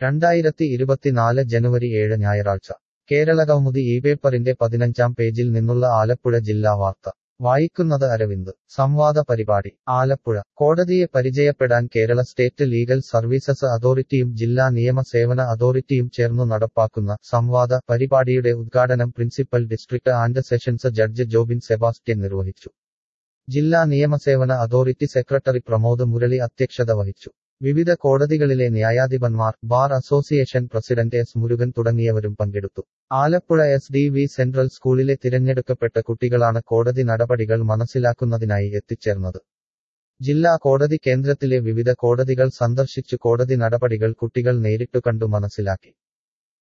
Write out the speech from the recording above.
രണ്ടായിരത്തി ഇരുപത്തിനാല് ജനുവരി ഏഴ് ഞായറാഴ്ച കേരളകൗമുദി ഈ പേപ്പറിന്റെ പതിനഞ്ചാം പേജിൽ നിന്നുള്ള ആലപ്പുഴ ജില്ലാ വാർത്ത വായിക്കുന്നത് അരവിന്ദ് സംവാദ പരിപാടി ആലപ്പുഴ കോടതിയെ പരിചയപ്പെടാൻ കേരള സ്റ്റേറ്റ് ലീഗൽ സർവീസസ് അതോറിറ്റിയും ജില്ലാ നിയമ സേവന അതോറിറ്റിയും ചേർന്നു നടപ്പാക്കുന്ന സംവാദ പരിപാടിയുടെ ഉദ്ഘാടനം principal district and sessions judge Jobin Sebastian നിർവഹിച്ചു ജില്ലാ നിയമസേവന അതോറിറ്റി സെക്രട്ടറി പ്രമോദ് മുരളി അധ്യക്ഷത വഹിച്ചു വിവിധ കോടതികളിലെ ന്യായാധിപന്മാർ bar association president S Murugan തുടങ്ങിയവരും പങ്കെടുത്തു Alappuzha S D V central സ്കൂളിലെ തിരഞ്ഞെടുക്കപ്പെട്ട കുട്ടികളാണ് കോടതി നടപടികൾ മനസ്സിലാക്കുന്നതിനായി എത്തിച്ചേർന്നത് ജില്ലാ കോടതി കേന്ദ്രത്തിലെ വിവിധ കോടതികൾ സന്ദർശിച്ചു കോടതി നടപടികൾ കുട്ടികൾ നേരിട്ടു കണ്ടു മനസ്സിലാക്കി